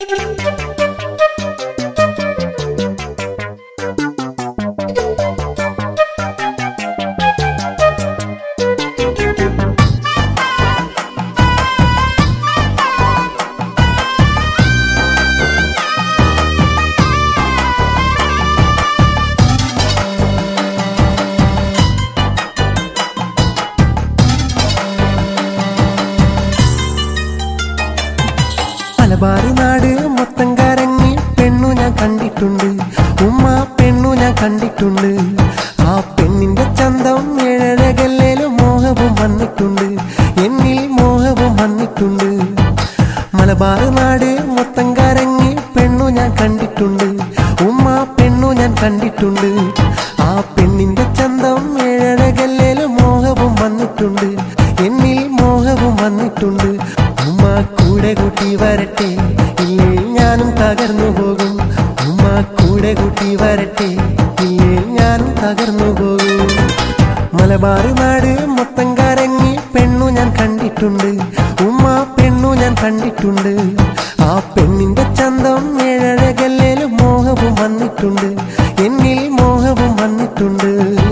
മലബാർ നാട് മൊത്തം കറങ്ങി പെണ്ണു ഞാൻ കണ്ടിട്ടുണ്ട് ഉമ്മ പെണ്ണു ഞാൻ കണ്ടിട്ടുണ്ട് ആ പെണ്ണിന്റെ ചന്തം ഏഴഴകല്ലേലും മോഹവും വന്നിട്ടുണ്ട് എന്നിൽ മോഹവും വന്നിട്ടുണ്ട് മലബാർ നാട് മൊത്തം കറങ്ങി പെണ്ണു ഞാൻ കണ്ടിട്ടുണ്ട് ഉമ്മ പെണ്ണു ഞാൻ കണ്ടിട്ടുണ്ട് ആ പെണ്ണിന്റെ ചന്തം ഏഴഴകല്ലേലും മോഹവും വന്നിട്ടുണ്ട് എന്നിൽ മോഹവും വന്നിട്ടുണ്ട് ഉമ്മ കൂടെ കൂട്ടി വരട്ടെ ഇല്ലേ ഞാനും തകർന്നു പോകും ഉമ്മ കൂടെ കൂട്ടി വരട്ടെ ഇല്ലേ ഞാനും തകർന്നു പോകും മലബാർ നാട് മൊത്തം കറങ്ങി പെണ്ണു ഞാൻ കണ്ടിട്ടുണ്ട് ഉമ്മ പെണ്ണു ഞാൻ കണ്ടിട്ടുണ്ട് ആ പെണ്ണിന്റെ ചന്തം ഏഴഴകല്ലേലും മോഹവും വന്നിട്ടുണ്ട് എന്നിൽ മോഹവും വന്നിട്ടുണ്ട്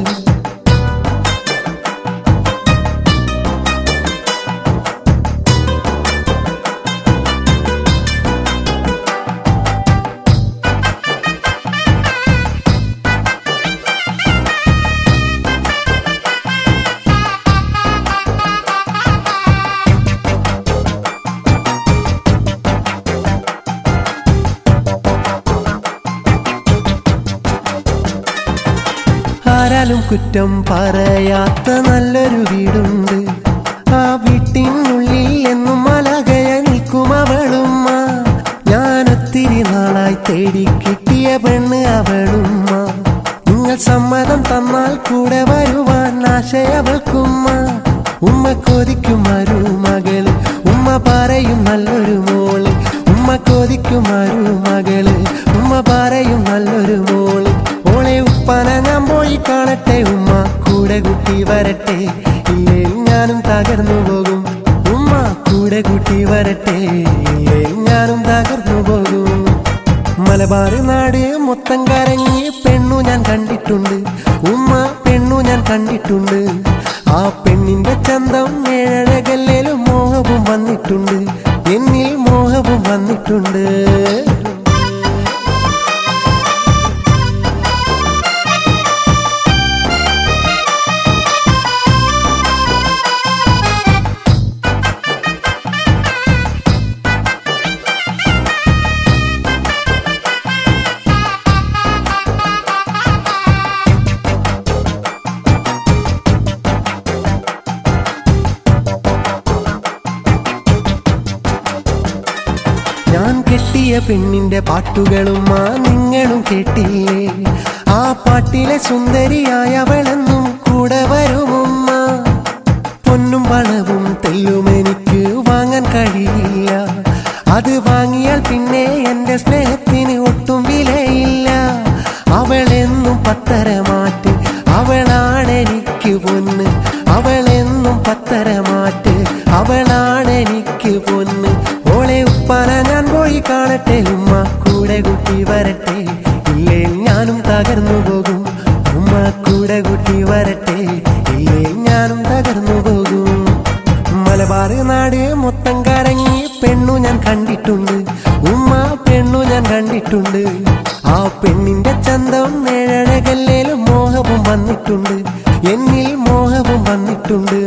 ആരാലും കുറ്റം പറയാത്ത നല്ലൊരു വീടുണ്ട് ആ വീട്ടിനുള്ളിൽ എന്നും മലകയ നിൽക്കും അവളുമ്മ ഞാൻ ഒത്തിരി നാളായി തേടി കിട്ടിയ പെണ്ണ് അവളുമ്മ നിങ്ങൾ സമ്മതം തന്നാൽ കൂടെ വരുവാൻ ആശയവൾക്കുമ്മ ഉമ്മ കൊതിക്കും മരുമകള് ഉമ്മ പറയും നല്ലൊരു മോള് ഉമ്മ കൊതിക്കും മരുമകള് ഉമ്മ പറയും നല്ലൊരു മോള് ഓളെ ഉപ്പന ഞാൻ പോയി കാണട്ടെ ഉമ്മ കൂടെ കുട്ടി വരട്ടെ ഇല്ലേ ഞാനും തകർന്നു പോകും ഉമ്മ കൂടെ കുട്ടി വരട്ടെ ഇല്ലേ ഞാനും തകർന്നു പോകും മലബാർ നാട് മൊത്തം കറങ്ങി പെണ്ണു ഞാൻ കണ്ടിട്ടുണ്ട് ഉമ്മ പെണ്ണു ഞാൻ കണ്ടിട്ടുണ്ട് ആ പെണ്ണിന്റെ ചന്തം ഏഴഴകല്ലേലും മോഹവും വന്നിട്ടുണ്ട് എന്നിൽ മോഹവും വന്നിട്ടുണ്ട് ഞാൻ കെട്ടിയ പെണ്ണിന്റെ പാട്ടുകളും ആ നിങ്ങളും കേട്ടില്ലേ ആ പാട്ടിലെ സുന്ദരിയായവളെന്നും കൂടെ വരുമുമ്മ പൊന്നും പണവും തെല്ലും എനിക്ക് വാങ്ങാൻ കഴിയില്ല അത് വാങ്ങിയാൽ പിന്നെ എന്റെ സ്നേഹത്തിന് ഒട്ടും വിലയില്ല അവളെന്നും പത്തരമാറ്റ് അവളാണെനിക്ക് പൊന്ന് അവളെന്നും പത്തരമാറ്റ് അവളാണെനിക്ക് പൊന്ന് ഓളെ ഉപ്പാന ഞാൻ പോയി കാണട്ടെ ഉമ്മ കൂടെ കുട്ടി വരട്ടെ ഇല്ലേ ഞാനും തകർന്നു പോകും ഉമ്മ കൂടെ കുട്ടി വരട്ടെ ഇല്ലേ ഞാനും തകർന്നു പോകും മലബാർ നാട് മൊത്തം കറങ്ങി പെണ്ണു ഞാൻ കണ്ടിട്ടുണ്ട് ഉമ്മ പെണ്ണു ഞാൻ കണ്ടിട്ടുണ്ട് ആ പെണ്ണിന്റെ ചന്തം ഏഴഴകല്ലേലും മോഹവും വന്നിട്ടുണ്ട് എന്നിൽ മോഹവും വന്നിട്ടുണ്ട്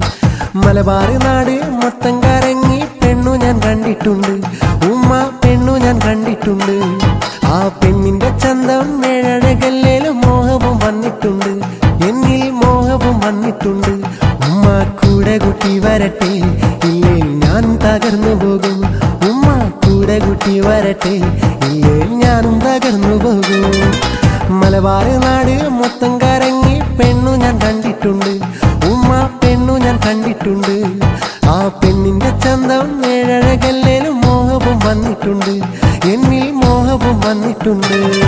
മലബാർ നാട് മൊത്തം കറങ്ങി പെണ്ണു ഞാൻ കണ്ടിട്ടുണ്ട് ഉമ്മ പെണ്ണു ഞാൻ കണ്ടിട്ടുണ്ട് ആ പെണ്ണിന്റെ ചന്തം ഏഴഴകല്ലേലും മോഹവും വന്നിട്ടുണ്ട് എന്നിൽ മോഹവും വന്നിട്ടുണ്ട് ഉമ്മ കൂടെ കുട്ടി വരട്ടെ ഇല്ലേ ഞാൻ തകർന്നു പോകും ഉമ്മ കൂടെ കുട്ടി വരട്ടെ ഇല്ലേ ഞാനും തകർന്നു പോകും മലബാർ നാട് മൊത്തം കറങ്ങി പെണ്ണു ഞാൻ കണ്ടിട്ടുണ്ട് ഉമ്മ പെണ്ണു ഞാൻ കണ്ടിട്ടുണ്ട് ആ പെണ്ണിന്റെ ചന്തം ഏഴഴകല്ലേലും മോഹവും വന്നിട്ടുണ്ട് എന്നിൽ മോഹവും വന്നിട്ടുണ്ട്